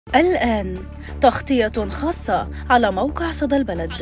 الآن تغطية خاصة على موقع صدى البلد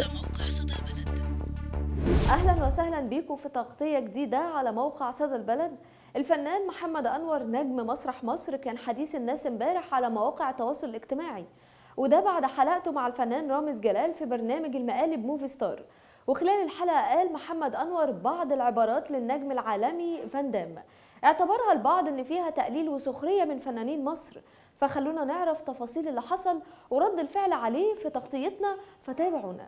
اهلا وسهلا بيكم في تغطيه جديده على موقع صدى البلد الفنان محمد انور نجم مسرح مصر كان حديث الناس امبارح على مواقع التواصل الاجتماعي وده بعد حلقته مع الفنان رامز جلال في برنامج المقالب موفي ستار وخلال الحلقه قال محمد انور بعض العبارات للنجم العالمي فان دام اعتبرها البعض ان فيها تقليل وسخريه من فنانين مصر فخلونا نعرف تفاصيل اللي حصل ورد الفعل عليه في تغطيتنا فتابعونا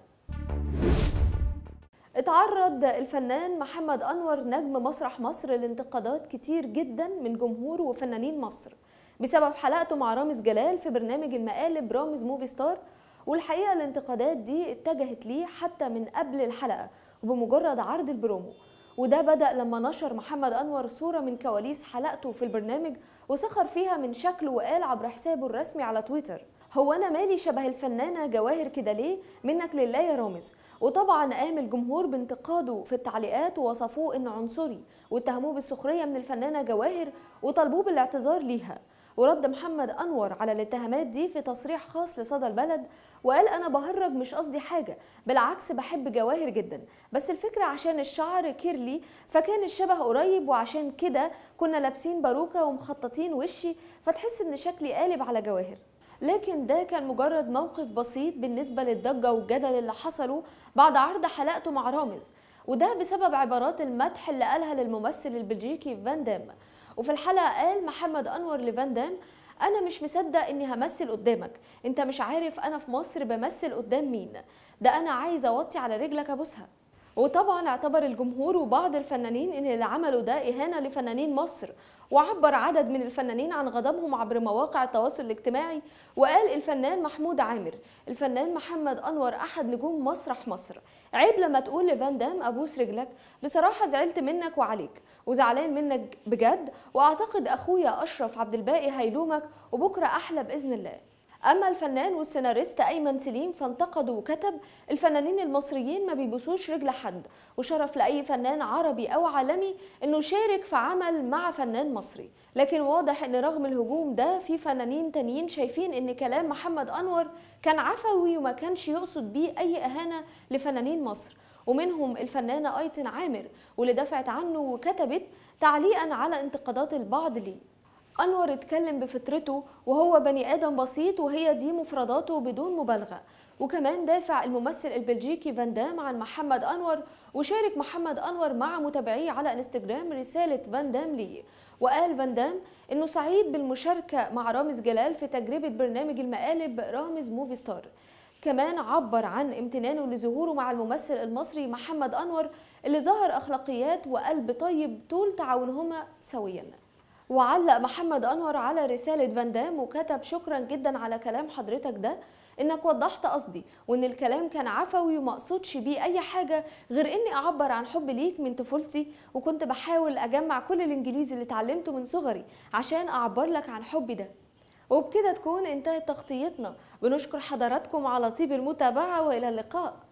اتعرض الفنان محمد انور نجم مسرح مصر لانتقادات كتير جدا من جمهور وفنانين مصر بسبب حلقته مع رامز جلال في برنامج المقالب رامز موفي ستار والحقيقه الانتقادات دي اتجهت ليه حتى من قبل الحلقه وبمجرد عرض البرومو وده بدأ لما نشر محمد أنور صورة من كواليس حلقته في البرنامج وسخر فيها من شكله وقال عبر حسابه الرسمي على تويتر هو أنا مالي شبه الفنانة جواهر كده ليه منك لله يا رامز وطبعا قام الجمهور بانتقاده في التعليقات ووصفوه انه عنصري واتهموه بالسخرية من الفنانة جواهر وطالبوه بالاعتذار ليها ورد محمد انور على الاتهامات دي في تصريح خاص لصدى البلد وقال انا بهرج مش قصدي حاجه بالعكس بحب جواهر جدا بس الفكره عشان الشعر كيرلي فكان الشبه قريب وعشان كده كنا لابسين باروكه ومخططين وشي فتحس ان شكلي قالب على جواهر لكن ده كان مجرد موقف بسيط بالنسبة للضجة والجدل اللي حصلوا بعد عرض حلقته مع رامز وده بسبب عبارات المدح اللي قالها للممثل البلجيكي فان دام وفي الحلقة قال محمد أنور لفان دام أنا مش مصدق إني همثل قدامك أنت مش عارف أنا في مصر بمثل قدام مين ده أنا عايز أوطي على رجلك أبوسها وطبعا اعتبر الجمهور وبعض الفنانين ان اللي عملوا ده اهانه لفنانين مصر وعبر عدد من الفنانين عن غضبهم عبر مواقع التواصل الاجتماعي وقال الفنان محمود عامر الفنان محمد انور احد نجوم مسرح مصر عيب لما تقول لفان دام ابوس رجلك بصراحه زعلت منك وعليك وزعلان منك بجد واعتقد اخويا اشرف عبد الباقي هيلومك وبكره احلى باذن الله اما الفنان والسيناريست ايمن سليم فانتقدوا وكتب الفنانين المصريين ما بيبوسوش رجل حد وشرف لاي فنان عربي او عالمي انه يشارك في عمل مع فنان مصري لكن واضح ان رغم الهجوم ده في فنانين تانيين شايفين ان كلام محمد انور كان عفوي وما كانش يقصد بيه اي اهانه لفنانين مصر ومنهم الفنانه ايتن عامر واللي دافعت عنه وكتبت تعليقا على انتقادات البعض ليه أنور اتكلم بفطرته وهو بني آدم بسيط وهي دي مفرداته بدون مبالغة وكمان دافع الممثل البلجيكي فان دام عن محمد أنور وشارك محمد أنور مع متابعيه على انستجرام رسالة فان دام ليه وقال فان دام انه سعيد بالمشاركة مع رامز جلال في تجربة برنامج المقالب رامز موفي ستار كمان عبر عن امتنانه لظهوره مع الممثل المصري محمد أنور اللي ظهر أخلاقيات وقلب طيب طول تعاونهما سويا وعلق محمد انور على رساله فان دام وكتب شكرا جدا على كلام حضرتك ده انك وضحت قصدي وان الكلام كان عفوي وما اقصدش بيه اي حاجه غير اني اعبر عن حب ليك من طفولتي وكنت بحاول اجمع كل الانجليزي اللي اتعلمته من صغري عشان اعبر لك عن حبي ده وبكده تكون انتهت تغطيتنا بنشكر حضراتكم على طيب المتابعه والى اللقاء